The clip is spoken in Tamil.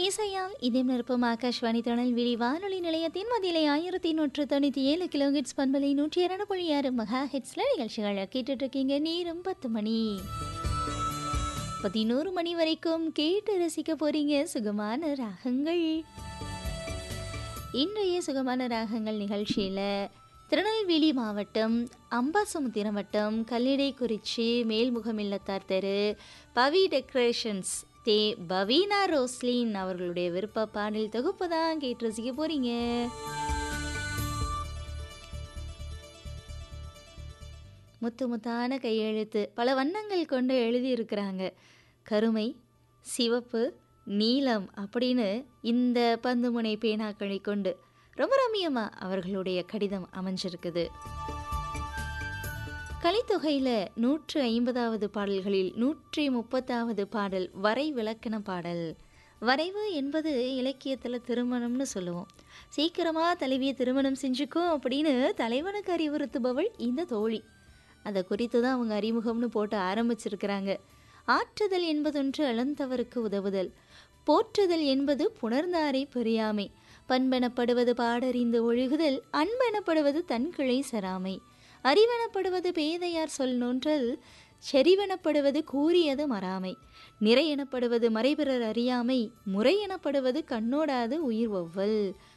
இசையால் இதயம் நிரப்பும் ஆகாஷ்வாணி திருநெல்வேலி வானொலி நிலையத்தின் மதியிலே ஆயிரத்தி நூற்று தொண்ணூற்றி ஏழு கிலோ ஹெட்ஸ் பண்பலை நூற்றி இரண்டு புள்ளி ஆறு மெகா ஹெட்ஸில் நிகழ்ச்சிகளை கேட்டுட்டு இருக்கீங்க நேரம் பத்து மணி பதினோரு மணி வரைக்கும் கேட்டு ரசிக்க போறீங்க சுகமான ராகங்கள் இன்றைய சுகமான ராகங்கள் நிகழ்ச்சியில் திருநெல்வேலி மாவட்டம் அம்பாசமுத்திரம் வட்டம் கல்லிடைக்குறிச்சி மேல்முகம் இல்லத்தார் தெரு பவி டெக்கரேஷன்ஸ் தே பவீனா ரோஸ்லின் அவர்களுடைய விருப்ப பாடல் தொகுப்பு தான் கேட்டு ரசிக்க போறீங்க முத்து முத்தான கையெழுத்து பல வண்ணங்கள் கொண்டு எழுதியிருக்கிறாங்க கருமை சிவப்பு நீலம் அப்படின்னு இந்த பந்துமுனை பேனாக்களை கொண்டு ரொம்ப ரம்மியமாக அவர்களுடைய கடிதம் அமைஞ்சிருக்குது கலித்தொகையில் நூற்று ஐம்பதாவது பாடல்களில் நூற்றி முப்பத்தாவது பாடல் வரை விளக்கண பாடல் வரைவு என்பது இலக்கியத்தில் திருமணம்னு சொல்லுவோம் சீக்கிரமாக தலைவியை திருமணம் செஞ்சுக்கோ அப்படின்னு தலைவனுக்கு அறிவுறுத்துபவள் இந்த தோழி அதை குறித்து தான் அவங்க அறிமுகம்னு போட்டு ஆரம்பிச்சிருக்கிறாங்க ஆற்றுதல் என்பதொன்று அளந்தவருக்கு உதவுதல் போற்றுதல் என்பது புணர்ந்தாரை பெரியாமை பண்பெனப்படுவது பாடறிந்து ஒழுகுதல் அன்பெனப்படுவது தன்கிளை சராமை அறிவெனப்படுவது பேதையார் சொல் நோன்றல் செறிவெனப்படுவது கூறியது மறாமை நிறை எனப்படுவது மறைபிறர் அறியாமை முறை எனப்படுவது கண்ணோடாது உயிர் ஒவ்வல்